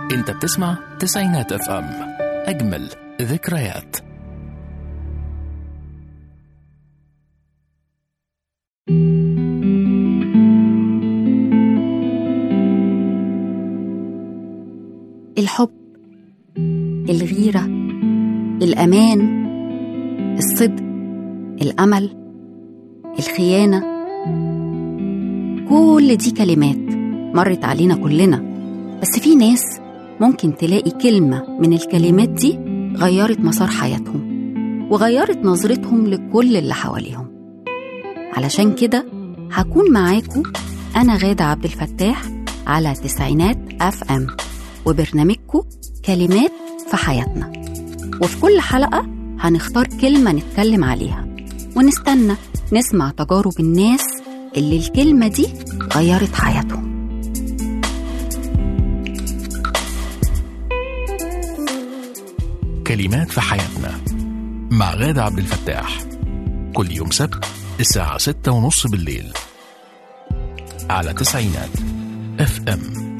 انت بتسمع تسعينات اف ام اجمل ذكريات الحب الغيرة الأمان الصدق الأمل الخيانة كل دي كلمات مرت علينا كلنا بس في ناس ممكن تلاقي كلمة من الكلمات دي غيرت مسار حياتهم وغيرت نظرتهم لكل اللي حواليهم علشان كده هكون معاكم أنا غادة عبد الفتاح على تسعينات أف أم وبرنامجكم كلمات في حياتنا وفي كل حلقة هنختار كلمة نتكلم عليها ونستنى نسمع تجارب الناس اللي الكلمة دي غيرت حياتهم كلمات في حياتنا مع غادة عبد الفتاح كل يوم سبت الساعة ستة ونص بالليل على تسعينات اف ام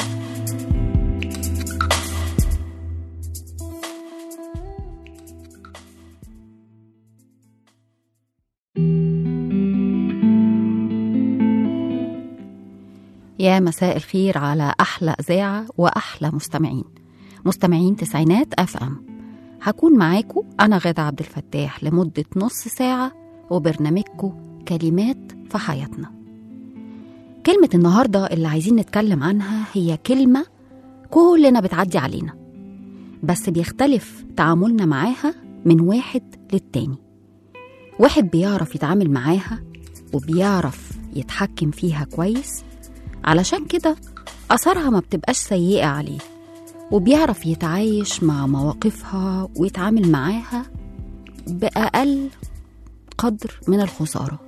يا مساء الخير على أحلى إذاعة وأحلى مستمعين مستمعين تسعينات أف أم هكون معاكم أنا غادة عبد الفتاح لمدة نص ساعة وبرنامجكم كلمات في حياتنا كلمة النهاردة اللي عايزين نتكلم عنها هي كلمة كلنا بتعدي علينا بس بيختلف تعاملنا معاها من واحد للتاني واحد بيعرف يتعامل معاها وبيعرف يتحكم فيها كويس علشان كده أثرها ما بتبقاش سيئة عليه وبيعرف يتعايش مع مواقفها ويتعامل معاها بأقل قدر من الخسارة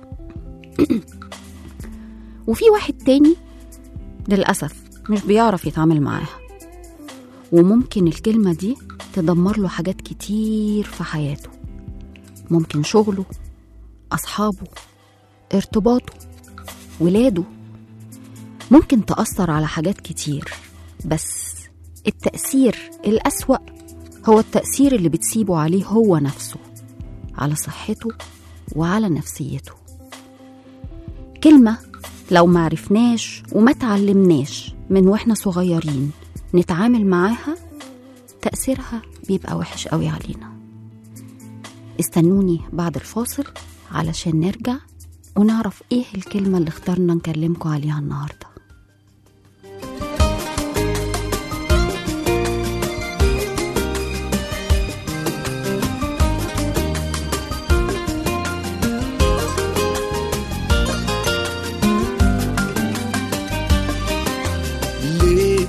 وفي واحد تاني للأسف مش بيعرف يتعامل معاها وممكن الكلمة دي تدمر له حاجات كتير في حياته ممكن شغله أصحابه ارتباطه ولاده ممكن تأثر على حاجات كتير بس التأثير الأسوأ هو التأثير اللي بتسيبه عليه هو نفسه على صحته وعلى نفسيته كلمة لو معرفناش وما تعلمناش من واحنا صغيرين نتعامل معاها تأثيرها بيبقى وحش قوي علينا استنوني بعد الفاصل علشان نرجع ونعرف ايه الكلمة اللي اخترنا نكلمكم عليها النهارده ليه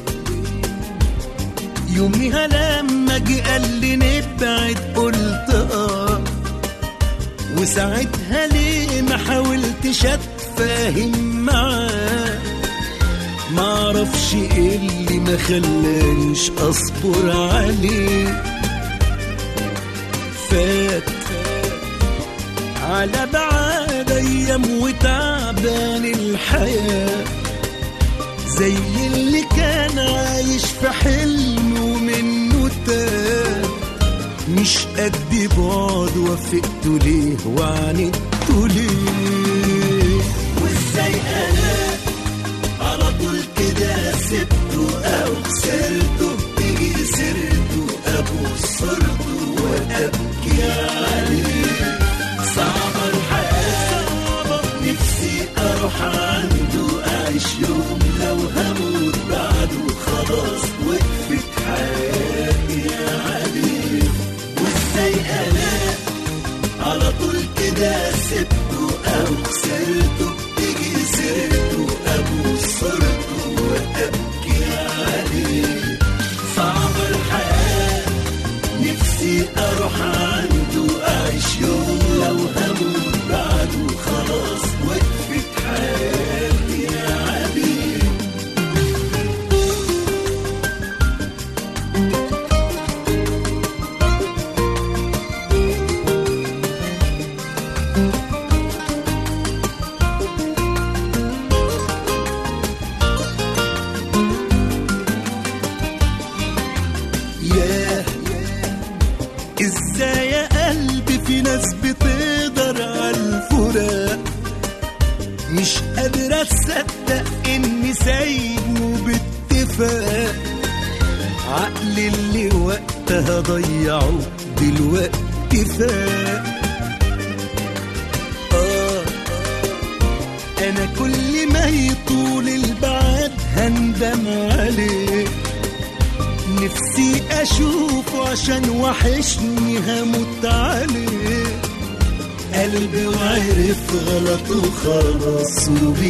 يوميها لما جه قال لي نبعد قلت اه وساعتها ليه ما حاولتش اتفاهم معاه معرفش ايه اللي ما خلانيش اصبر عليه فات على بعاد ايام وتعبان الحياه زي اللي كان عايش في حلم ومنه تاه مش قد بعد وافقته ليه وعاندته ليه وازاي انا على طول كده سبته او خسرته تيجي سيرته ابوس صرته وابكي عليه صعبة الحياة نفسي اروح عنده اعيش يوم لو هموت بعده خلاص وقفت حياتي عليه وازاي انا على طول كده سبته او خسرته تيجي سيرته ابوس صرته وابكي عليه صعب الحياة نفسي اروح عنده اعيش يوم لو هموت بعده خلاص وقفت حياتي عليه مش قادر اصدق اني سايبه باتفاق عقل اللي وقتها ضيعه دلوقتي فاق آه انا كل ما يطول البعد هندم عليه نفسي اشوفه عشان وحشني هموت عليه قلبي وعرف غلطه خلاص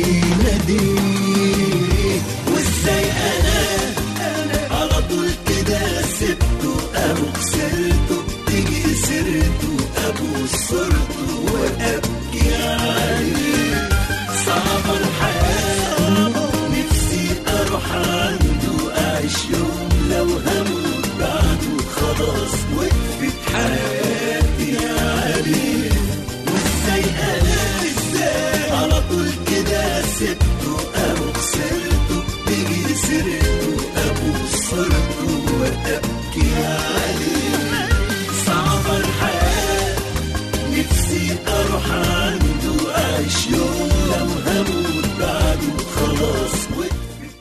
وبيناديه وازاي انا انا على طول كده سبته ابو خسرته تيجي سيرته ابو صرته وابكي عليه صعبة الحياة نفسي اروح عنده اعيش يوم لو هموت بعده خلاص وقفت حياتي عليه وازاي انا ازاي على طول كده سبته ابو خسرته تيجي سيرته ابو صرته وابكي عليه صعبة الحياة نفسي اروح عنده اعيش يوم لو هموت بعده خلاص وقفت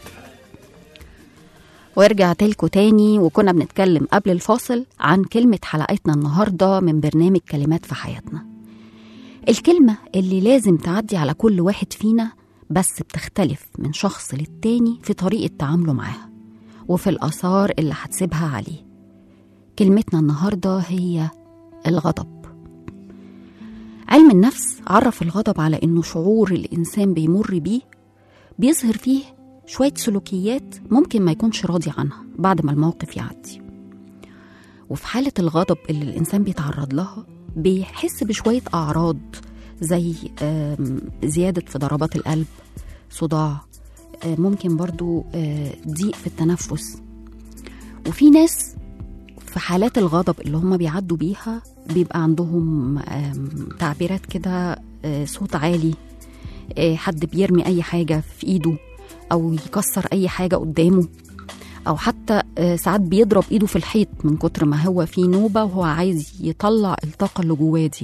ورجعت لكم تاني وكنا بنتكلم قبل الفاصل عن كلمة حلقتنا النهاردة من برنامج كلمات في حياتنا الكلمة اللي لازم تعدي على كل واحد فينا بس بتختلف من شخص للتاني في طريقة تعامله معاها وفي الآثار اللي هتسيبها عليه كلمتنا النهاردة هي الغضب علم النفس عرف الغضب على إنه شعور الإنسان بيمر بيه بيظهر فيه شوية سلوكيات ممكن ما يكونش راضي عنها بعد ما الموقف يعدي وفي حالة الغضب اللي الإنسان بيتعرض لها بيحس بشوية أعراض زي آم، زيادة في ضربات القلب صداع آه، ممكن برضو آه، ضيق في التنفس وفي ناس في حالات الغضب اللي هم بيعدوا بيها بيبقى عندهم آم، تعبيرات كده آه، صوت عالي آه، حد بيرمي أي حاجة في إيده أو يكسر أي حاجة قدامه أو حتى آه، ساعات بيضرب إيده في الحيط من كتر ما هو في نوبة وهو عايز يطلع الطاقة اللي جواه دي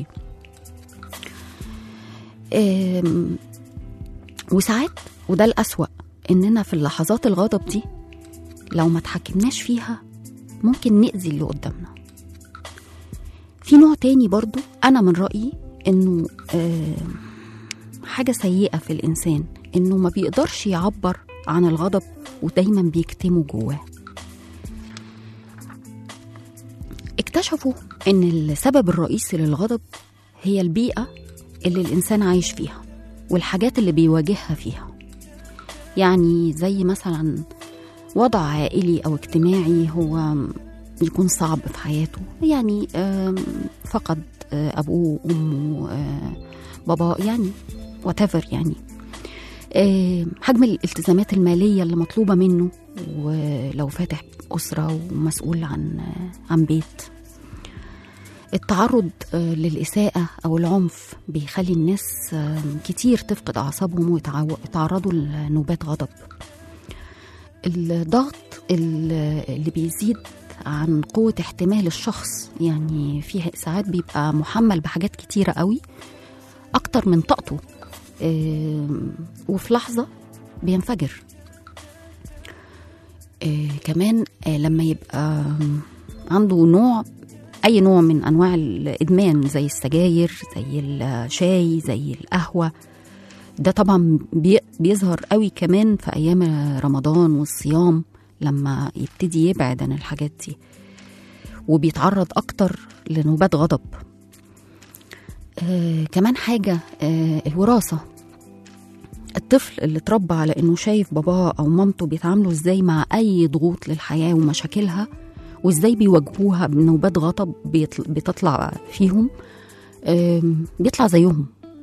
آم، وساعات وده الأسوأ إننا في اللحظات الغضب دي لو ما تحكمناش فيها ممكن نأذي اللي قدامنا في نوع تاني برضو أنا من رأيي إنه آم، حاجة سيئة في الإنسان إنه ما بيقدرش يعبر عن الغضب ودايما بيكتمه جواه اكتشفوا إن السبب الرئيسي للغضب هي البيئة اللي الإنسان عايش فيها والحاجات اللي بيواجهها فيها يعني زي مثلا وضع عائلي أو اجتماعي هو يكون صعب في حياته يعني آم، فقد آه، أبوه وأمه آه، باباه يعني whatever يعني آه، حجم الالتزامات المالية اللي مطلوبة منه ولو فاتح أسرة ومسؤول عن آه، عن بيت التعرض آه، للإساءة أو العنف بيخلي الناس آه، كتير تفقد أعصابهم ويتعرضوا لنوبات غضب الضغط ال- اللي بيزيد عن قوة احتمال الشخص يعني في ساعات بيبقى محمل بحاجات كتيرة قوي أكتر من طاقته آم، وفي لحظة بينفجر آه، كمان آه، لما يبقى عنده نوع أي نوع من أنواع الإدمان زي السجاير زي الشاي زي القهوة ده طبعا بي- بيظهر قوي كمان في أيام رمضان والصيام لما يبتدي يبعد عن الحاجات دي وبيتعرض أكتر لنوبات غضب آه كمان حاجة آه الوراثة الطفل اللي اتربى على انه شايف باباه او مامته بيتعاملوا ازاي مع اي ضغوط للحياه ومشاكلها وازاي بيواجهوها بنوبات غضب بيطل- بتطلع فيهم آم، بيطلع زيهم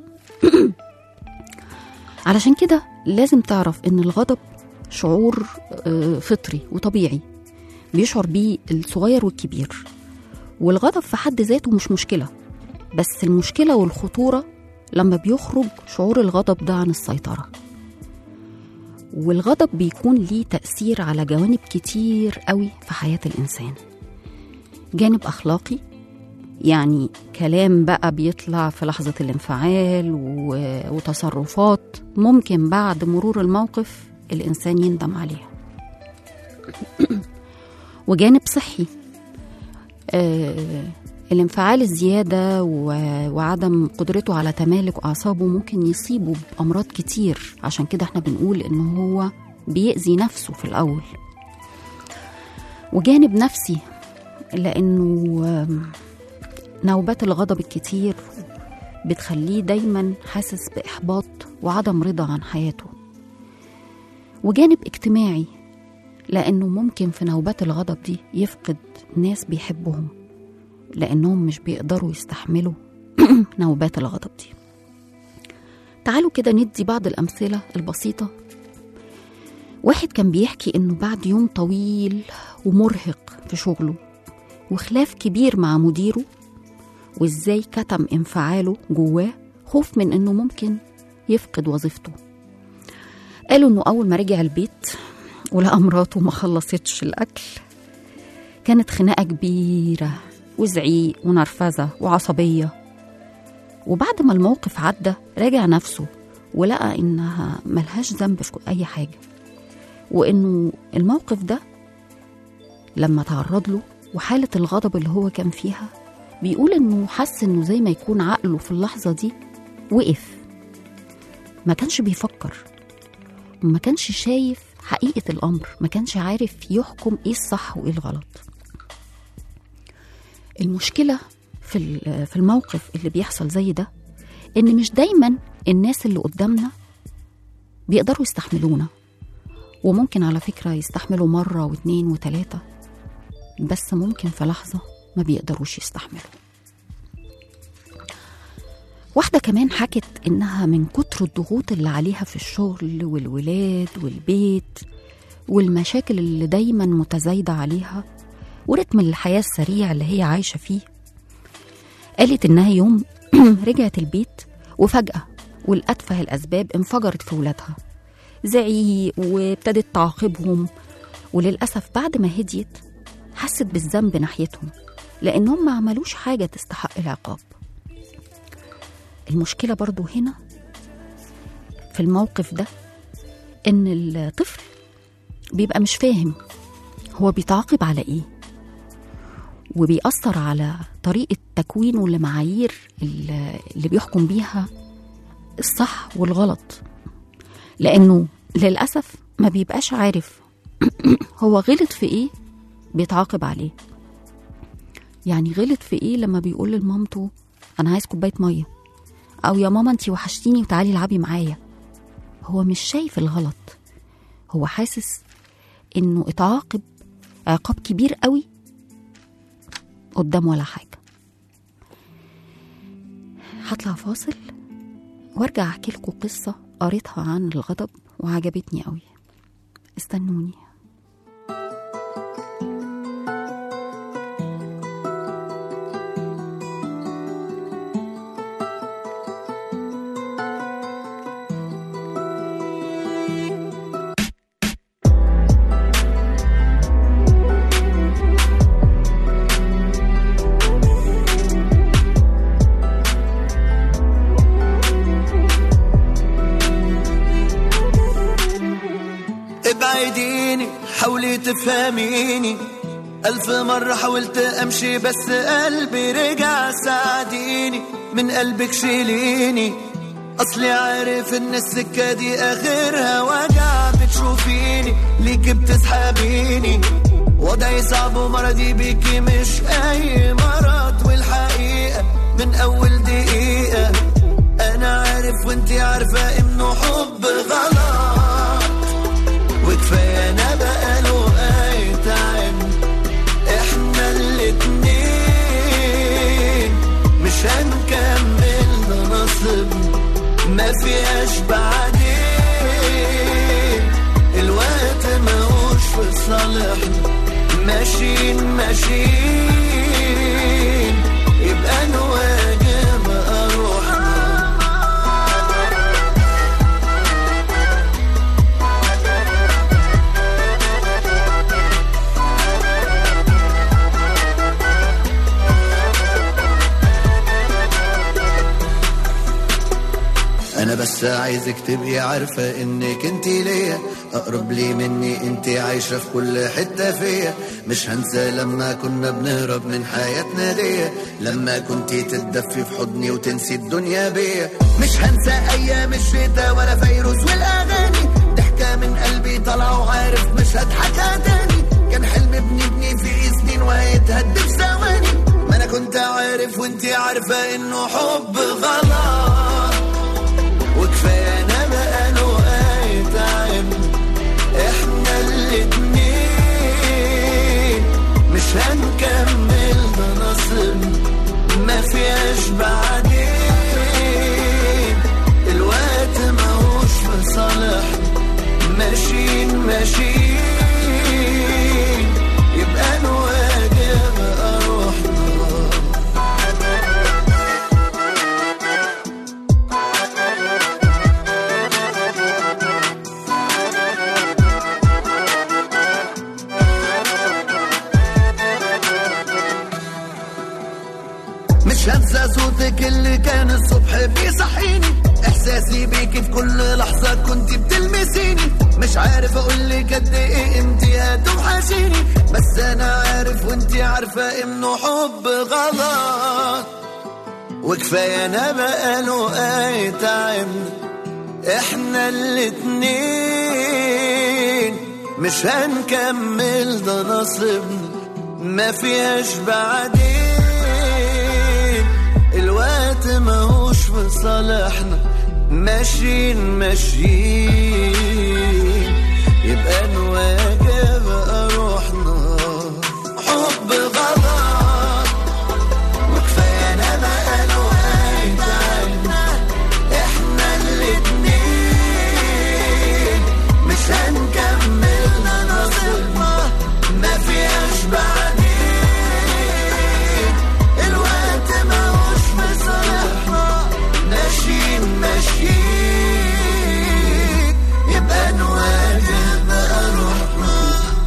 علشان كده لازم تعرف ان الغضب شعور آه، فطري وطبيعي بيشعر بيه الصغير والكبير والغضب في حد ذاته مش مشكله بس المشكله والخطوره لما بيخرج شعور الغضب ده عن السيطره والغضب بيكون ليه تأثير على جوانب كتير قوي في حياة الإنسان جانب أخلاقي يعني كلام بقى بيطلع في لحظة الانفعال و- وتصرفات ممكن بعد مرور الموقف الإنسان يندم عليها وجانب صحي آه الانفعال الزيادة و- وعدم قدرته على تمالك أعصابه ممكن يصيبه بأمراض كتير عشان كده احنا بنقول إن هو بيأذي نفسه في الأول وجانب نفسي لأنه آم، نوبات الغضب الكتير بتخليه دايما حاسس بإحباط وعدم رضا عن حياته وجانب اجتماعي لأنه ممكن في نوبات الغضب دي يفقد ناس بيحبهم لأنهم مش بيقدروا يستحملوا نوبات الغضب دي تعالوا كده ندي بعض الأمثلة البسيطة واحد كان بيحكي إنه بعد يوم طويل ومرهق في شغله وخلاف كبير مع مديره وإزاي كتم انفعاله جواه خوف من إنه ممكن يفقد وظيفته قالوا إنه أول ما رجع البيت ولقى مراته ما خلصتش الأكل كانت خناقة كبيرة وزعيق ونرفزة وعصبية وبعد ما الموقف عدى راجع نفسه ولقى إنها ملهاش ذنب في أي حاجة وإنه الموقف ده لما تعرض له وحالة الغضب اللي هو كان فيها بيقول إنه حس إنه زي ما يكون عقله في اللحظة دي وقف ما كانش بيفكر وما كانش شايف حقيقة الأمر ما كانش عارف يحكم إيه الصح وإيه الغلط المشكلة في ال- في الموقف اللي بيحصل زي ده إن مش دايما الناس اللي قدامنا بيقدروا يستحملونا وممكن على فكرة يستحملوا مرة واتنين وتلاتة بس ممكن في لحظة ما بيقدروش يستحملوا واحدة كمان حكت إنها من كتر الضغوط اللي عليها في الشغل والولاد والبيت والمشاكل اللي دايما متزايدة عليها ورتم الحياة السريع اللي هي عايشة فيه قالت إنها يوم رجعت البيت وفجأة والأتفه الأسباب انفجرت في ولادها زعيق وابتدت تعاقبهم وللأسف بعد ما هديت حست بالذنب ناحيتهم لأنهم ما عملوش حاجة تستحق العقاب المشكلة برضو هنا في الموقف ده إن الطفل بيبقى مش فاهم هو بيتعاقب على إيه وبيأثر على طريقة تكوينه لمعايير ال- اللي بيحكم بيها الصح والغلط لأنه للأسف ما بيبقاش عارف هو غلط في إيه بيتعاقب عليه يعني غلط في إيه لما بيقول لمامته أنا عايز كوباية مية أو يا ماما أنتي وحشتيني وتعالي العبي معايا هو مش شايف الغلط هو حاسس إنه اتعاقب عقاب كبير قوي قدام ولا حاجة هطلع فاصل وارجع احكي لكم قصة قريتها عن الغضب وعجبتني قوي استنوني ابعديني حاولي تفهميني ألف مرة حاولت أمشي بس قلبي رجع ساعديني من قلبك شيليني أصلي عارف إن السكة دي آخرها وجع بتشوفيني ليكي بتسحبيني وضعي صعب ومرضي بيكي مش أي مرض والحقيقة من أول دقيقة أنا عارف وإنتي عارفة إنه حب غلط وكفاية أنا بقى له أيتعب إحنا الاتنين مش هنكمل ده نصب ما فيهاش بعدين الوقت ماهوش في صالحنا ماشيين ماشيين يبقى نواجه أروح بس عايزك تبقي عارفة انك انتي ليا اقرب لي مني انتي عايشة في كل حتة فيا مش هنسى لما كنا بنهرب من حياتنا دي لما كنتي تتدفي في حضني وتنسي الدنيا بيا مش هنسى ايام الشتاء ولا فيروز والاغاني ضحكة من قلبي طالعة وعارف مش هضحكها تاني كان حلم بنبني في سنين وهيتهد في ثواني ما انا كنت عارف وانتي عارفة انه حب غلط وكفاية انا بقى له ايتام احنا الاتنين مش هنكمل ده نصب ما فيهاش بعدين الوقت ماهوش في صالحنا ماشيين ماشيين يبقى نواجه بقى روحنا مش هنسى صوتك اللي كان الصبح بيصحيني احساسي بيكي في كل لحظه كنت بتلمسيني مش عارف اقول لك قد ايه انتي هتوحشيني بس انا عارف وانتي عارفه انه حب غلط وكفايه انا بقى له اي تعبنا احنا الاتنين مش هنكمل ده نصيبنا ما فيهاش بعدين الوقت ماهوش في صالحنا ماشيين ماشيين يبقى نواجه بقى روحنا حب غلط وكفايه انا بقى له ايتام احنا الاتنين مش هنكمل نصيبنا ما فيهاش بعدين الوقت ماهوش في صالحنا ماشيين ماشيين يبقى نواجه بقى روحنا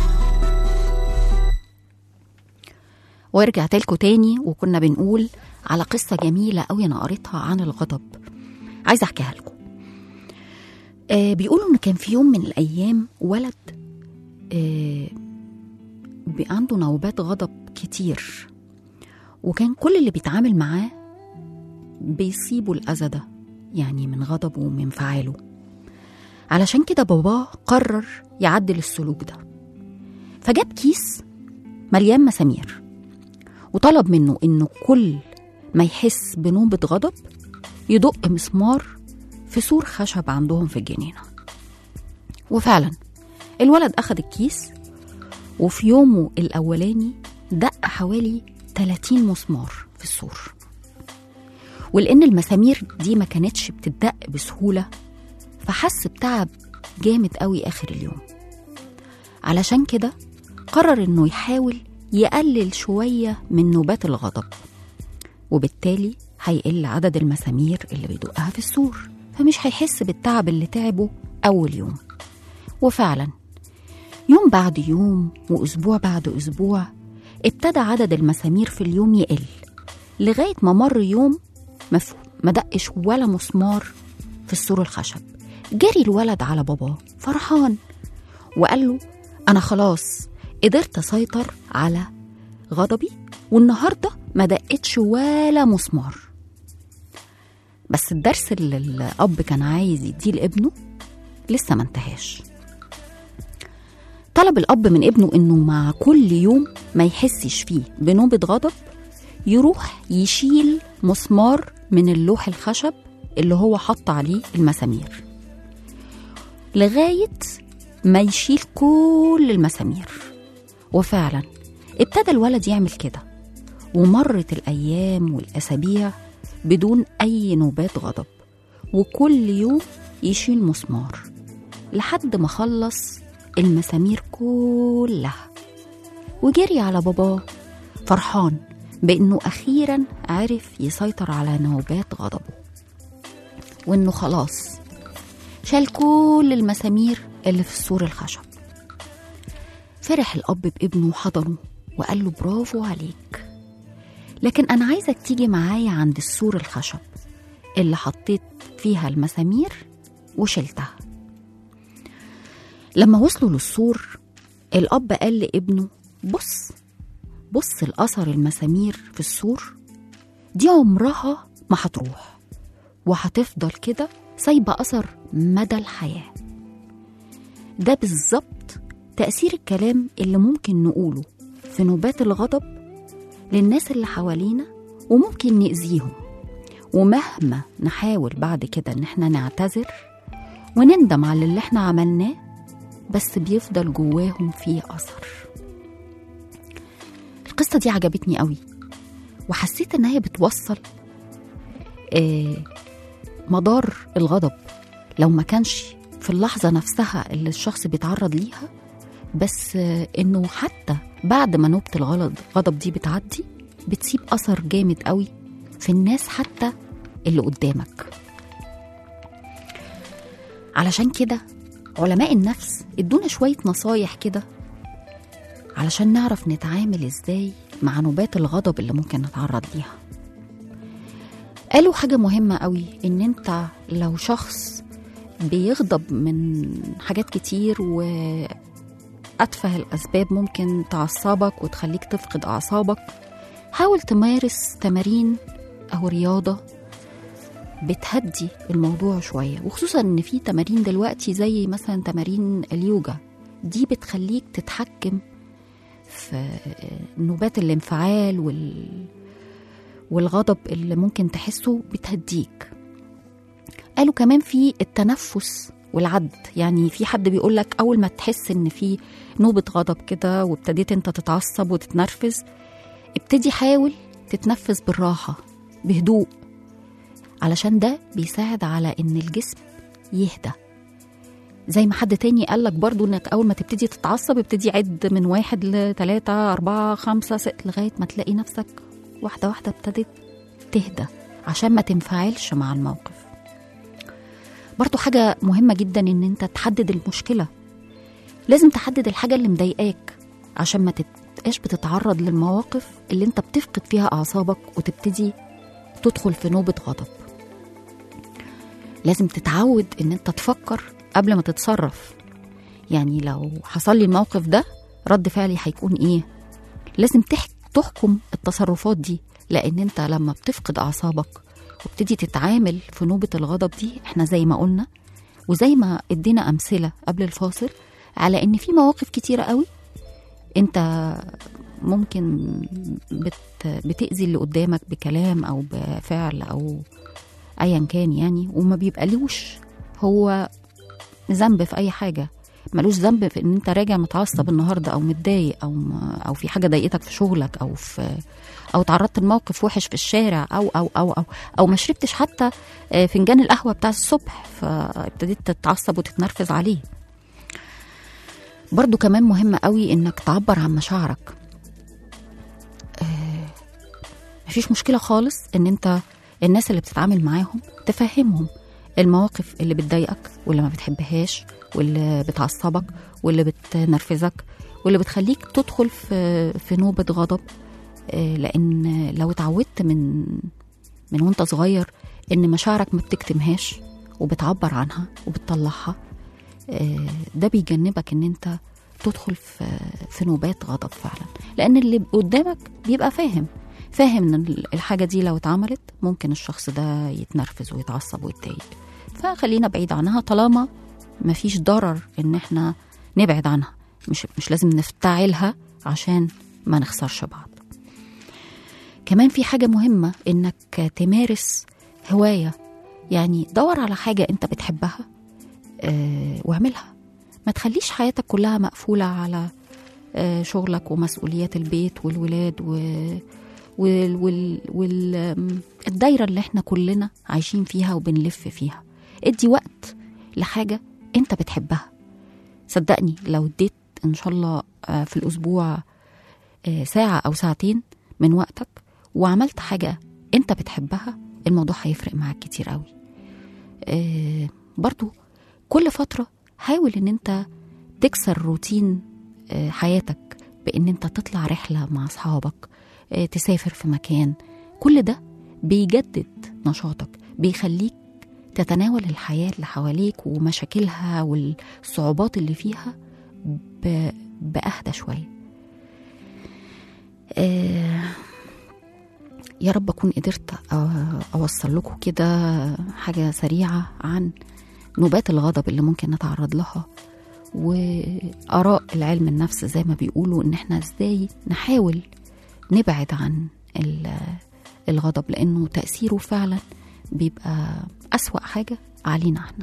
ورجعت لكم تاني وكنا بنقول على قصة جميلة قوي أنا قريتها عن الغضب عايزة أحكيها لكم آه بيقولوا إن كان في يوم من الأيام ولد آه بي- عنده نوبات غضب كتير وكان كل اللي بيتعامل معاه بيصيبوا الأذى ده يعني من غضبه ومن انفعاله علشان كده باباه قرر يعدل السلوك ده فجاب كيس مليان مسامير وطلب منه انه كل ما يحس بنوبة غضب يدق مسمار في سور خشب عندهم في الجنينة وفعلا الولد أخد الكيس وفي يومه الأولاني دق حوالي 30 مسمار في السور ولأن المسامير دي ما كانتش بتدق بسهولة فحس بتعب جامد قوي آخر اليوم علشان كده قرر إنه يحاول يقلل شوية من نوبات الغضب وبالتالي هيقل عدد المسامير اللي بيدقها في السور فمش هيحس بالتعب اللي تعبه أول يوم وفعلا يوم بعد يوم وأسبوع بعد أسبوع ابتدى عدد المسامير في اليوم يقل لغاية ما مر يوم ما ف- ما دقش ولا مسمار في السور الخشب جري الولد على باباه فرحان وقال له أنا خلاص قدرت أسيطر على غضبي والنهاردة ما دقتش ولا مسمار بس الدرس اللي الأب كان عايز يديه لابنه لسه ما انتهاش طلب الأب من ابنه إنه مع كل يوم ما يحسش فيه بنوبة غضب يروح يشيل مسمار من اللوح الخشب اللي هو حط عليه المسامير لغاية ما يشيل كل المسامير وفعلا ابتدى الولد يعمل كده ومرت الأيام والأسابيع بدون أي نوبات غضب وكل يوم يشيل مسمار لحد ما خلص المسامير كلها وجري على باباه فرحان بأنه أخيرا عرف يسيطر على نوبات غضبه وإنه خلاص شال كل المسامير اللي في السور الخشب فرح الأب بابنه وحضنه وقال له برافو عليك لكن أنا عايزك تيجي معايا عند السور الخشب اللي حطيت فيها المسامير وشلتها لما وصلوا للسور الأب قال لابنه بص بص الأثر المسامير في السور دي عمرها ما هتروح وهتفضل كده سايبة أثر مدى الحياة ده بالظبط تأثير الكلام اللي ممكن نقوله في نوبات الغضب للناس اللي حوالينا وممكن نأذيهم ومهما نحاول بعد كده ان احنا نعتذر ونندم على اللي احنا عملناه بس بيفضل جواهم فيه أثر القصة دي عجبتني قوي وحسيت ان هي بتوصل آه مدار الغضب لو ما كانش في اللحظة نفسها اللي الشخص بيتعرض ليها بس آه انه حتى بعد ما نوبة الغلط غضب دي بتعدي بتسيب أثر جامد قوي في الناس حتى اللي قدامك علشان كده علماء النفس ادونا شوية نصايح كده علشان نعرف نتعامل ازاي مع نوبات الغضب اللي ممكن نتعرض ليها قالوا حاجة مهمة قوي ان انت لو شخص بيغضب من حاجات كتير وأتفه الأسباب ممكن تعصبك وتخليك تفقد أعصابك حاول تمارس تمارين أو رياضة بتهدي الموضوع شوية وخصوصا إن في تمارين دلوقتي زي مثلا تمارين اليوجا دي بتخليك تتحكم في نوبات الانفعال وال... والغضب اللي ممكن تحسه بتهديك قالوا كمان في التنفس والعد يعني في حد بيقول لك اول ما تحس ان في نوبه غضب كده وابتديت انت تتعصب وتتنرفز ابتدي حاول تتنفس بالراحه بهدوء علشان ده بيساعد على ان الجسم يهدى زي ما حد تاني قال لك برضو انك اول ما تبتدي تتعصب ابتدي عد من واحد لتلاتة اربعة خمسة ست لغاية ما تلاقي نفسك واحدة واحدة ابتدت تهدى عشان ما تنفعلش مع الموقف برضو حاجة مهمة جدا ان انت تحدد المشكلة لازم تحدد الحاجة اللي مضايقاك عشان ما تبقاش بتتعرض للمواقف اللي انت بتفقد فيها اعصابك وتبتدي تدخل في نوبة غضب لازم تتعود ان انت تفكر قبل ما تتصرف يعني لو حصل لي الموقف ده رد فعلي هيكون ايه لازم تح- تحكم التصرفات دي لان انت لما بتفقد اعصابك وبتدي تتعامل في نوبة الغضب دي احنا زي ما قلنا وزي ما ادينا امثلة قبل الفاصل على ان في مواقف كتيرة قوي انت ممكن بت بتأذي اللي قدامك بكلام او بفعل او ايا كان يعني وما بيبقالوش هو ذنب في اي حاجه ملوش ذنب في ان انت راجع متعصب النهارده او متضايق او ما او في حاجه ضايقتك في شغلك او في او تعرضت لموقف وحش في الشارع او او او او او ما شربتش حتى آه، فنجان القهوه بتاع الصبح فابتديت تتعصب وتتنرفز عليه برضو كمان مهم قوي انك تعبر عن مشاعرك آه، مفيش مشكله خالص ان انت الناس اللي بتتعامل معاهم تفهمهم المواقف اللي بتضايقك واللي ما بتحبهاش واللي بتعصبك واللي بتنرفزك واللي بتخليك تدخل في في نوبة غضب آه، لأن لو اتعودت من من وانت صغير إن مشاعرك ما بتكتمهاش وبتعبر عنها وبتطلعها آه، ده بيجنبك إن أنت تدخل في في نوبات غضب فعلا لأن اللي قدامك بيبقى فاهم فاهم ان الحاجه دي لو اتعملت ممكن الشخص ده يتنرفز ويتعصب ويتضايق فخلينا بعيد عنها طالما مفيش ضرر ان احنا نبعد عنها مش مش لازم نفتعلها عشان ما نخسرش بعض كمان في حاجه مهمه انك تمارس هوايه يعني دور على حاجه انت بتحبها آه، واعملها ما تخليش حياتك كلها مقفوله على آه، شغلك ومسؤوليات البيت والولاد و وال وال وال آم، الدايرة اللي احنا كلنا عايشين فيها وبنلف فيها ادي وقت لحاجة انت بتحبها صدقني لو اديت ان شاء الله آه، في الاسبوع آه، ساعة او ساعتين من وقتك وعملت حاجة انت بتحبها الموضوع هيفرق معاك كتير قوي آه، برضو كل فترة حاول ان انت تكسر روتين آه، حياتك بان انت تطلع رحلة مع اصحابك آه، تسافر في مكان كل ده بيجدد نشاطك بيخليك تتناول الحياة اللي حواليك ومشاكلها والصعوبات اللي فيها ب... بأهدى شوية آه يا رب أكون قدرت أ- أوصل لكم كده حاجة سريعة عن نوبات الغضب اللي ممكن نتعرض لها وآراء العلم النفس زي ما بيقولوا إن إحنا إزاي نحاول نبعد عن ال- الغضب لأنه تأثيره فعلا بيبقى أسوأ حاجة علينا احنا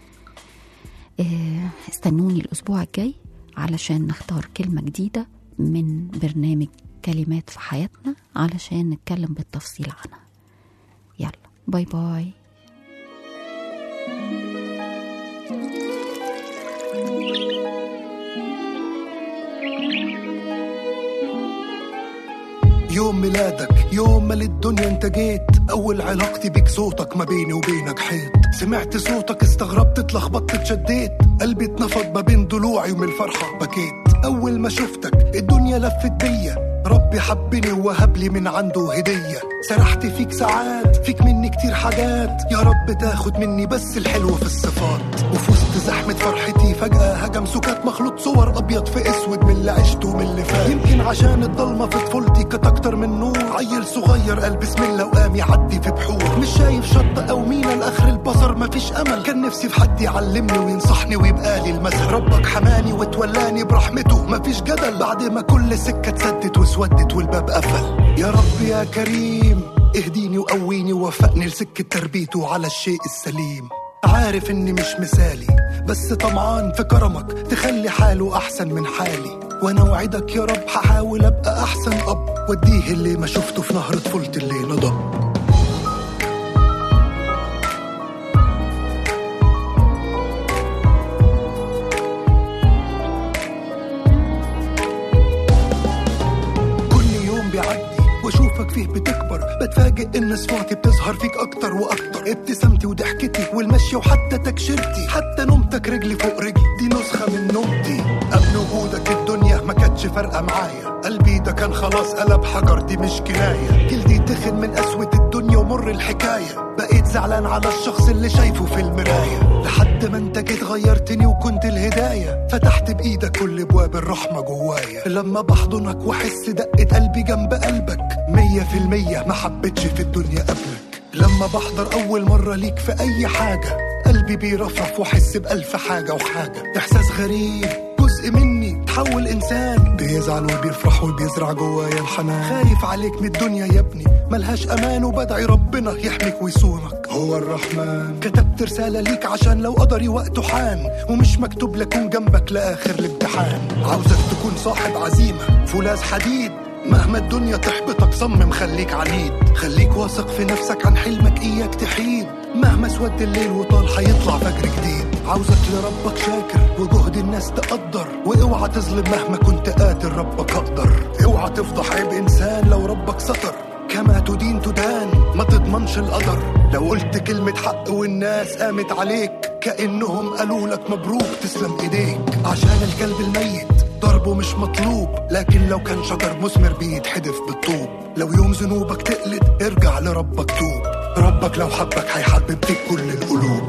آه، استنوني الأسبوع الجاي علشان نختار كلمة جديدة من برنامج كلمات في حياتنا علشان نتكلم بالتفصيل عنها يلا باي باي يوم ميلادك يوم ما للدنيا انت جيت اول علاقتي بيك صوتك ما بيني وبينك حيط سمعت صوتك استغربت اتلخبطت اتشديت قلبي اتنفض ما بين ضلوعي ومن الفرحة بكيت اول ما شفتك الدنيا لفت بيا ربي حبني ووهب لي من عنده هدية سرحت فيك ساعات فيك مني كتير حاجات يا رب تاخد مني بس الحلو في الصفات وفي وسط زحمة فرحتي فجأة هجم سكات مخلوط صور أبيض في أسود من اللي عشته ومن اللي فات يمكن عشان الضلمة في طفولتي كانت أكتر من نور عيل صغير قال بسم الله وقام يعدي في بحور مش شايف شط أو مينا لآخر البصر مفيش أمل كان نفسي في حد يعلمني وينصحني ويبقى لي المثل ربك حماني وتولاني برحمته مفيش جدل بعد ما كل سكة اتسدت واسودت والباب قفل يا رب يا كريم اهديني وقويني ووفقني لسكة تربيته على الشيء السليم عارف اني مش مثالي بس طمعان في كرمك تخلي حاله احسن من حالي وانا وعدك يا رب هحاول ابقى احسن اب واديه اللي ما شفته في نهر طفولتي اللي نضب كل يوم بيعدي واشوفك فيه بتكبر بتفاجئ ان صفاتي بتظهر فيك اكتر واكتر ابتسامتي وضحكتي والمشي وحتى تكشيرتي حتى نومتك رجلي فوق رجلي دي نسخه من نومتي قبل وجودك الدنيا ما كانتش فارقه معايا قلبي ده كان خلاص قلب حجر دي مش كنايه جلدي تخن من قسوه الدنيا ومر الحكايه بقيت زعلان على الشخص اللي شايفه في المرايه لحد ما انت جيت غيرتني وكنت الهدايه فتحت بايدك كل ابواب الرحمه جوايا لما بحضنك واحس دقه قلبي جنب قلبك مية في المية ما حبيتش في الدنيا قبلك لما بحضر اول مره ليك في اي حاجه قلبي بيرفرف واحس بالف حاجه وحاجه احساس غريب جزء مني تحول انسان بيزعل وبيفرح وبيزرع جوايا الحنان خايف عليك من الدنيا يا ابني ملهاش امان وبدعي ربنا يحميك ويصونك هو الرحمن كتبت رساله ليك عشان لو قدري وقته حان ومش مكتوب لكون جنبك لاخر الامتحان عاوزك تكون صاحب عزيمه فولاذ حديد مهما الدنيا تحبطك صمم خليك عنيد خليك واثق في نفسك عن حلمك اياك تحيد مهما سود الليل وطال هيطلع فجر جديد عاوزك لربك شاكر وجهد الناس تقدر واوعى تظلم مهما كنت قادر ربك اقدر اوعى تفضح عيب انسان لو ربك ستر كما تدين تدان ما تضمنش القدر لو قلت كلمة حق والناس قامت عليك كأنهم قالوا لك مبروك تسلم ايديك عشان الكلب الميت ضربه مش مطلوب لكن لو كان شجر مثمر بيتحدف بالطوب لو يوم ذنوبك تقلد ارجع لربك توب ربك لو حبك هيحبب فيك كل القلوب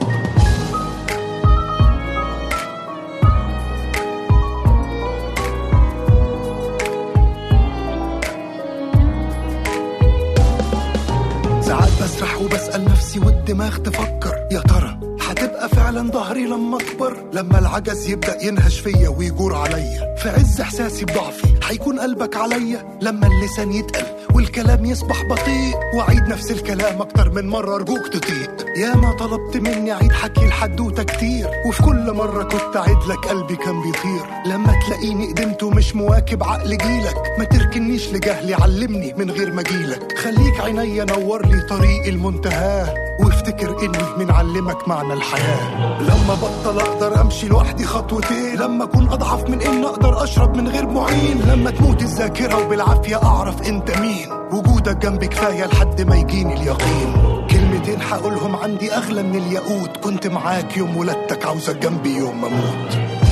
ساعات بسرح وبسأل نفسي والدماغ تفكر يا ترى هتبقى فعلا ظهري لما اكبر لما العجز يبدا ينهش فيا ويجور عليا في عز احساسي بضعفي هيكون قلبك عليا لما اللسان يتقل والكلام يصبح بطيء واعيد نفس الكلام اكتر من مره ارجوك تطيق يا ما طلبت مني اعيد حكي الحدوته كتير وفي كل مره كنت اعيد لك قلبي كان بيطير لما تلاقيني قدمت ومش مواكب عقل جيلك ما تركنيش لجهلي علمني من غير ما اجيلك خليك عينيا نور لي طريق المنتهى وافتكر اني من علمك معنى الحياه لما بطل اقدر امشي لوحدي خطوتين لما اكون اضعف من ان اقدر اشرب من غير معين لما تموت الذاكره وبالعافيه اعرف انت مين وجودك جنبي كفايه لحد ما يجيني اليقين كلمتين هقولهم عندي اغلى من الياقوت كنت معاك يوم ولادتك عاوزك جنبي يوم ما اموت